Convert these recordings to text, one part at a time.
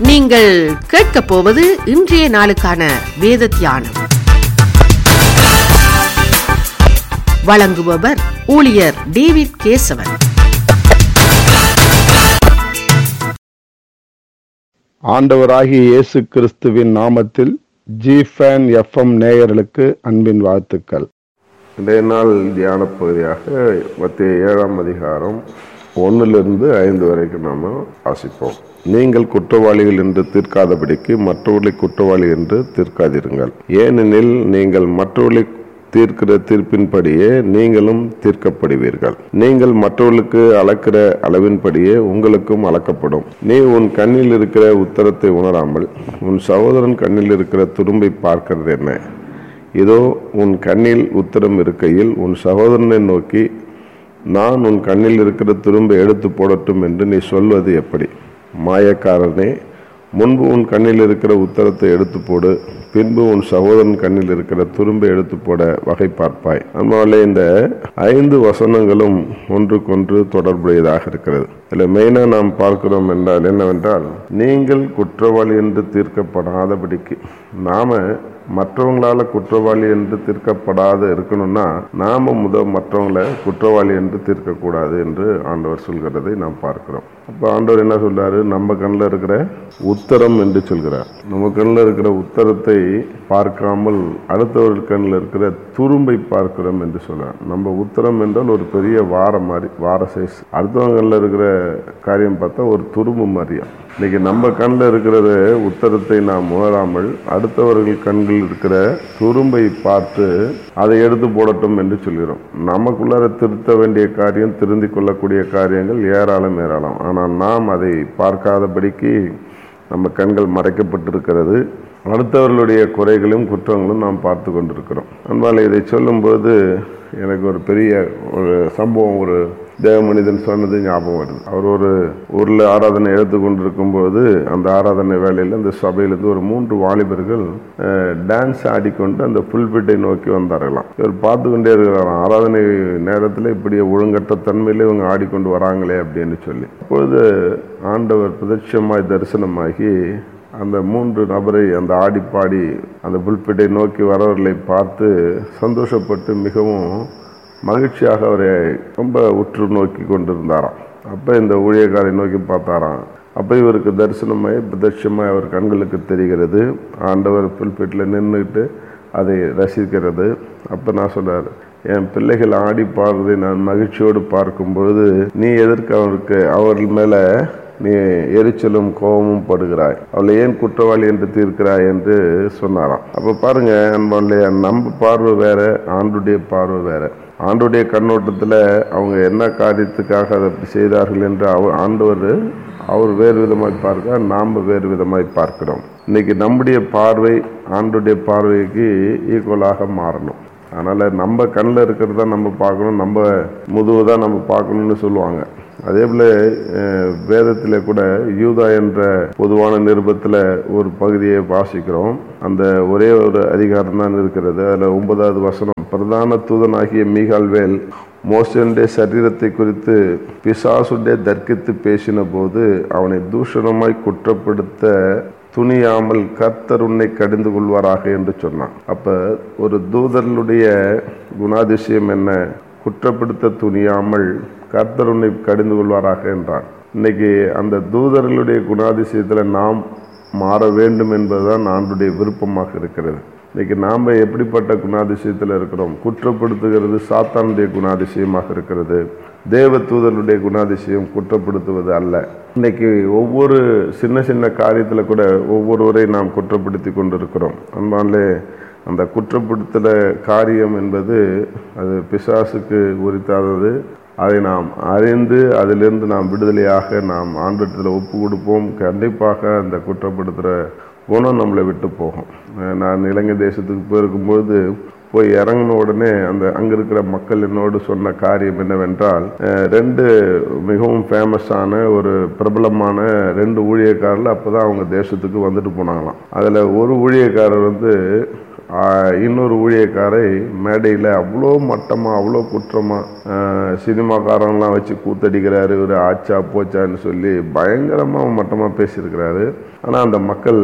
நீங்கள் கேட்கப் போவது இன்றைய நாளுக்கான வேத தியானம் வழங்குபவர் ஊழியர் டேவிட் கேசவன் ஆண்டவராகிய இயேசு கிறிஸ்துவின் நாமத்தில் ஜிஃபேன் எஃப்எம் நேயர்களுக்கு அன்பின் வாழ்த்துக்கள் இன்றைய நாள் தியான பகுதியாக மத்திய ஏழாம் அதிகாரம் ஒன்றிலிருந்து ஐந்து வரைக்கும் நாம் வாசிப்போம் நீங்கள் குற்றவாளிகள் என்று தீர்க்காதபடிக்கு மற்றவர்களை குற்றவாளி என்று தீர்க்காதிருங்கள் ஏனெனில் நீங்கள் மற்றவர்களை தீர்க்கிற தீர்ப்பின்படியே நீங்களும் தீர்க்கப்படுவீர்கள் நீங்கள் மற்றவர்களுக்கு அளக்கிற அளவின்படியே உங்களுக்கும் அளக்கப்படும் நீ உன் கண்ணில் இருக்கிற உத்தரத்தை உணராமல் உன் சகோதரன் கண்ணில் இருக்கிற துரும்பை பார்க்கிறது என்ன இதோ உன் கண்ணில் உத்தரம் இருக்கையில் உன் சகோதரனை நோக்கி நான் உன் கண்ணில் இருக்கிற துரும்பை எடுத்து போடட்டும் என்று நீ சொல்வது எப்படி மாயக்காரனே முன்பு உன் கண்ணில் இருக்கிற உத்தரத்தை எடுத்து போடு பின்பு உன் சகோதரன் கண்ணில் இருக்கிற துரும்பை எடுத்து போட வகை பார்ப்பாய் அதனால இந்த ஐந்து வசனங்களும் ஒன்றுக்கொன்று தொடர்புடையதாக இருக்கிறது இதில் மெயினாக நாம் பார்க்கிறோம் என்றால் என்னவென்றால் நீங்கள் குற்றவாளி என்று தீர்க்கப்படாதபடிக்கு நாம மற்றவங்களால குற்றவாளி என்று தீர்க்கப்படாத இருக்கணும்னா நாம முத மற்றவங்களை குற்றவாளி என்று தீர்க்கக்கூடாது என்று ஆண்டவர் சொல்கிறதை நாம் பார்க்கிறோம் அப்போ ஆண்டவர் என்ன சொல்றாரு நம்ம கண்ணில் இருக்கிற உத்தரம் என்று சொல்கிறார் நம்ம கண்ணில் இருக்கிற உத்தரத்தை பார்க்காமல் அடுத்தவர்கள் கண்ணில் இருக்கிற துரும்பை பார்க்கிறோம் என்று சொல்றார் நம்ம உத்தரம் என்றால் ஒரு பெரிய வார மாதிரி வார சைஸ் அடுத்தவங்க கண்ணில் இருக்கிற காரியம் பார்த்தா ஒரு துரும்பு மாதிரியா இன்னைக்கு நம்ம கண்ணில் இருக்கிற உத்தரத்தை நாம் உணராமல் அடுத்தவர்கள் கண்களில் இருக்கிற துரும்பை பார்த்து அதை எடுத்து போடட்டும் என்று சொல்கிறோம் நமக்குள்ளார திருத்த வேண்டிய காரியம் திருந்தி கொள்ளக்கூடிய காரியங்கள் ஏராளம் ஏராளம் ஆனால் நாம் அதை பார்க்காதபடிக்கு நம்ம கண்கள் மறைக்கப்பட்டிருக்கிறது அடுத்தவர்களுடைய குறைகளும் குற்றங்களும் நாம் பார்த்து கொண்டிருக்கிறோம் அதனால் இதை சொல்லும்போது எனக்கு ஒரு பெரிய ஒரு சம்பவம் ஒரு தேவ மனிதன் சொன்னது ஞாபகம் வருது அவர் ஒரு ஊரில் ஆராதனை எடுத்து கொண்டிருக்கும் போது அந்த ஆராதனை வேலையில் அந்த சபையிலிருந்து ஒரு மூன்று வாலிபர்கள் டான்ஸ் ஆடிக்கொண்டு அந்த புல்பிட்டை நோக்கி வந்தார்களாம் இவர் பார்த்து கொண்டே இருக்கிறாராம் ஆராதனை நேரத்தில் இப்படி ஒழுங்கற்ற தன்மையில் இவங்க ஆடிக்கொண்டு வராங்களே அப்படின்னு சொல்லி அப்பொழுது ஆண்டவர் பிரதட்சமாய் தரிசனமாகி அந்த மூன்று நபரை அந்த ஆடி பாடி அந்த புல்பிட்டை நோக்கி வரவர்களை பார்த்து சந்தோஷப்பட்டு மிகவும் மகிழ்ச்சியாக அவரை ரொம்ப உற்று நோக்கி கொண்டிருந்தாராம் அப்போ இந்த ஊழியக்காரை நோக்கி பார்த்தாராம் அப்போ இவருக்கு தரிசனமாய் பிரதட்சமாய் அவர் கண்களுக்கு தெரிகிறது ஆண்டவர் புல்பிட்டில் நின்றுட்டு அதை ரசிக்கிறது அப்போ நான் சொல்கிறார் என் பிள்ளைகள் ஆடி பாடுறதை நான் மகிழ்ச்சியோடு பார்க்கும்பொழுது நீ எதற்கு அவருக்கு அவர்கள் மேலே நீ எரிச்சலும் கோபமும் படுகிறாய் அவளை ஏன் குற்றவாளி என்று தீர்க்கிறாய் என்று சொன்னாராம் அப்ப பாருங்க அன்பான்லையா நம்ம பார்வை வேற ஆண்டுடைய பார்வை வேற ஆண்டுடைய கண்ணோட்டத்தில் அவங்க என்ன காரியத்துக்காக அதை செய்தார்கள் என்று அவர் ஆண்டவர் அவர் வேறு விதமாய் பார்க்க நாம் வேறு விதமாய் பார்க்கிறோம் இன்னைக்கு நம்முடைய பார்வை ஆண்டுடைய பார்வைக்கு ஈக்குவலாக மாறணும் அதனால் நம்ம கண்ணில் இருக்கிறத நம்ம பார்க்கணும் நம்ம முதுவை தான் நம்ம பார்க்கணும்னு சொல்லுவாங்க அதே போல் வேதத்தில் கூட யூதா என்ற பொதுவான நிருபத்தில் ஒரு பகுதியை வாசிக்கிறோம் அந்த ஒரே ஒரு அதிகாரம் தான் இருக்கிறது அதில் ஒன்பதாவது வசனம் பிரதான தூதனாகிய மீகால்வேல் மோசனுடைய சரீரத்தை குறித்து பிசாசுடைய தர்க்கித்து பேசின போது அவனை தூஷணமாய் குற்றப்படுத்த துணியாமல் கர்த்தர் உன்னை கடிந்து கொள்வாராக என்று சொன்னான் அப்ப ஒரு தூதர்களுடைய குணாதிசயம் என்ன குற்றப்படுத்த துணியாமல் கர்த்தர் உன்னை கடிந்து கொள்வாராக என்றான் இன்னைக்கு அந்த தூதர்களுடைய குணாதிசயத்தில் நாம் மாற வேண்டும் என்பதுதான் ஆண்டுடைய விருப்பமாக இருக்கிறது இன்னைக்கு நாம் எப்படிப்பட்ட குணாதிசயத்தில் இருக்கிறோம் குற்றப்படுத்துகிறது சாத்தானுடைய குணாதிசயமாக இருக்கிறது தேவ தூதருடைய குணாதிசயம் குற்றப்படுத்துவது அல்ல இன்னைக்கு ஒவ்வொரு சின்ன சின்ன காரியத்தில் கூட ஒவ்வொருவரை நாம் குற்றப்படுத்தி கொண்டிருக்கிறோம் அன்பாலே அந்த குற்றப்படுத்துகிற காரியம் என்பது அது பிசாசுக்கு உரித்தாதது அதை நாம் அறிந்து அதிலிருந்து நாம் விடுதலையாக நாம் ஆண்டத்தில் ஒப்பு கொடுப்போம் கண்டிப்பாக அந்த குற்றப்படுத்துகிற குணம் நம்மளை விட்டு போகும் நான் இலங்கை தேசத்துக்கு போயிருக்கும்போது போய் இறங்கின உடனே அந்த அங்கே இருக்கிற மக்கள் என்னோடு சொன்ன காரியம் என்னவென்றால் ரெண்டு மிகவும் ஃபேமஸான ஒரு பிரபலமான ரெண்டு ஊழியக்காரர்கள் அப்போ தான் அவங்க தேசத்துக்கு வந்துட்டு போனாங்களாம் அதில் ஒரு ஊழியக்காரர் வந்து ஆஹ், இன்னொரு ஊழியக்காரை மேடையில் அவ்வளோ மட்டமாக அவ்வளோ குற்றமாக சினிமாக்காரங்களாம் வச்சு கூத்தடிக்கிறாரு இவர் ஆச்சா போச்சான்னு சொல்லி பயங்கரமாக மட்டமாக பேசியிருக்கிறாரு ஆனால் அந்த மக்கள்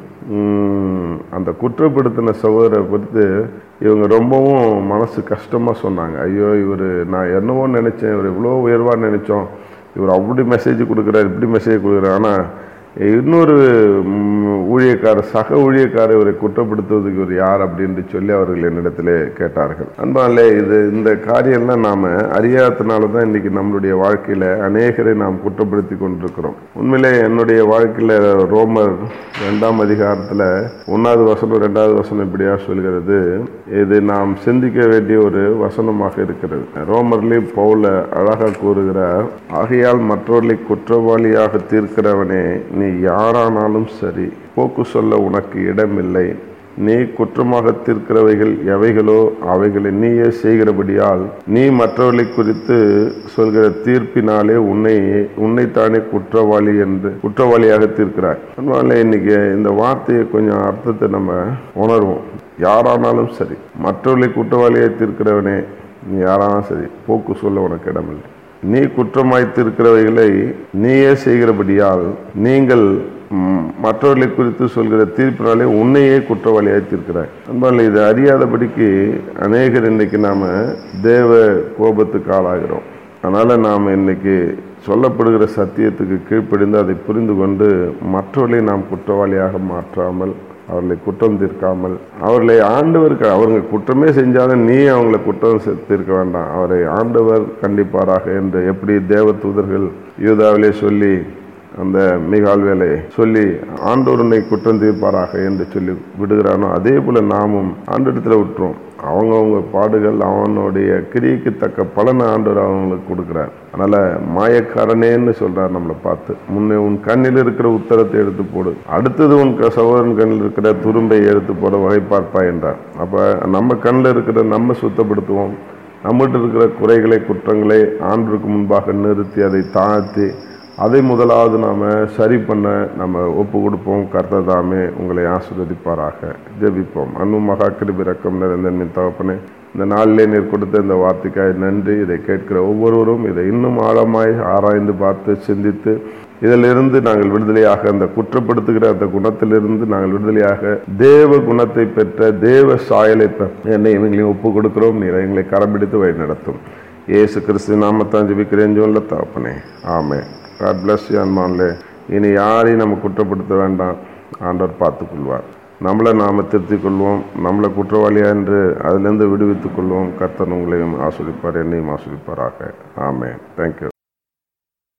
ம், அந்த குற்றப்படுத்தின சகோதரரை பொறுத்து இவங்க ரொம்பவும் மனசு கஷ்டமாக சொன்னாங்க ஐயோ இவர் நான் என்னவோ நினச்சேன் இவர் இவ்வளோ உயர்வாக நினச்சோம் இவர் அப்படி மெசேஜ் கொடுக்குறாரு இப்படி மெசேஜ் கொடுக்குறாரு ஆனால் இன்னொரு ம், ஊழியக்காரர் சக ஊழியக்காரர் இவரை குற்றப்படுத்துவதுக்கு இவர் யார் அப்படின்னு சொல்லி அவர்கள் என்னிடத்தில் கேட்டார்கள் அன்பாலே இது இந்த காரியம்லாம் நாம் அறியாதனால தான் இன்னைக்கு நம்மளுடைய வாழ்க்கையில் அநேகரை நாம் குற்றப்படுத்தி கொண்டிருக்கிறோம் உண்மையிலே என்னுடைய வாழ்க்கையில் ரோமர் ரெண்டாம் அதிகாரத்தில் ஒன்றாவது வசனம் ரெண்டாவது வசனம் இப்படியா சொல்கிறது இது நாம் சிந்திக்க வேண்டிய ஒரு வசனமாக இருக்கிறது ரோமர்லேயும் பவுல அழகாக கூறுகிறார் ஆகையால் மற்றவர்களை குற்றவாளியாக தீர்க்கிறவனே நீ யாரானாலும் சரி போக்கு சொல்ல உனக்கு இடமில்லை நீ குற்றமாக தீர்க்கிறவைகள் எவைகளோ அவைகளை நீயே செய்கிறபடியால் நீ மற்றவர்களை குறித்து சொல்கிற தீர்ப்பினாலே உன்னை உன்னைத்தானே குற்றவாளி என்று குற்றவாளியாக தீர்க்கிறாய் அதனால இன்னைக்கு இந்த வார்த்தையை கொஞ்சம் அர்த்தத்தை நம்ம உணர்வோம் யாரானாலும் சரி மற்றவர்களை குற்றவாளியாக தீர்க்கிறவனே நீ யாரானாலும் சரி போக்கு சொல்ல உனக்கு இடமில்லை நீ குற்றமாய் தீர்க்கிறவைகளை நீயே செய்கிறபடியால் நீங்கள் ம், மற்றவர்களை குறித்து சொல்கிற தீர்ப்பினாலே உன்னையே குற்றவாளியாய் தீர்க்கிறாய் அன்பால் இது அறியாதபடிக்கு அநேகர் இன்னைக்கு நாம தேவ கோபத்துக்கு ஆளாகிறோம் அதனால நாம் இன்னைக்கு சொல்லப்படுகிற சத்தியத்துக்கு கீழ்ப்படிந்து அதை புரிந்து கொண்டு மற்றவர்களை நாம் குற்றவாளியாக மாற்றாமல் அவர்களை குற்றம் தீர்க்காமல் அவர்களை ஆண்டவருக்கு அவங்க குற்றமே செஞ்சாலும் நீ அவங்கள குற்றம் செ- தீர்க்க வேண்டாம் அவரை ஆண்டவர் கண்டிப்பாராக என்று எப்படி தேவ தூதர்கள் யூதாவிலே சொல்லி அந்த மிகால் வேலையை சொல்லி ஆண்டவர் உன்னை குற்றம் தீர்ப்பாராக என்று சொல்லி விடுகிறானோ அதே போல நாமும் ஆண்டிடத்தில் விட்டுரும் அவங்கவுங்க பாடுகள் அவனுடைய கிரிக்கு தக்க பலனை ஆண்டவர் அவங்களுக்கு கொடுக்குறார் அதனால மாயக்காரனேன்னு சொல்றார் நம்மளை பார்த்து முன்னே உன் கண்ணில் இருக்கிற உத்தரத்தை எடுத்து போடு அடுத்தது உன் க- சகோதரன் கண்ணில் இருக்கிற துரும்பை எடுத்து போட வகை பார்ப்பாய் என்றார் அப்ப நம்ம கண்ணில் இருக்கிற நம்ம சுத்தப்படுத்துவோம் நம்மகிட்ட இருக்கிற குறைகளை குற்றங்களை ஆண்டருக்கு முன்பாக நிறுத்தி அதை தாழ்த்தி அதை முதலாவது நாம சரி பண்ண நம்ம ஒப்பு கொடுப்போம் கர்த்தர் தாமே உங்களை ஆசீர்வதிப்பாராக ஜெபிப்போம் அன்பு மகா கிருபி ரக்கம் நிறைந்த என் தகப்பனே இந்த நாளிலே நீர் கொடுத்த இந்த வார்த்தைக்காய் நன்றி இதை கேட்கிற ஒவ்வொருவரும் இதை இன்னும் ஆழமாய் ஆராய்ந்து பார்த்து சிந்தித்து இதிலிருந்து நாங்கள் விடுதலையாக அந்த குற்றப்படுத்துகிற அந்த குணத்திலிருந்து நாங்கள் விடுதலையாக தேவ குணத்தை பெற்ற தேவ சாயலை பெற்ற என்னை இவங்களையும் ஒப்பு கொடுக்கிறோம் நீர் எங்களை கரம்பிடித்து வழி நடத்தும் இயேசு கிறிஸ்து நாமத்தான் ஜெபிக்கிறேன் சொல்ல தாப்பனே ஆமே காட் பிளஸ் யூ அன்மான்லே இனி யாரையும் நம்ம குற்றப்படுத்த வேண்டாம் ஆண்டவர் பார்த்துக்கொள்வார் நம்மளை நாம திருத்திக் கொள்வோம் நம்மளை குற்றவாளியா என்று அதிலிருந்து விடுவித்துக் கொள்வோம் கர்த்தன் உங்களையும் ஆஸ்வதிப்பார் என்னையும் ஆஸ்வதிப்பாராக ஆமே தேங்க்யூ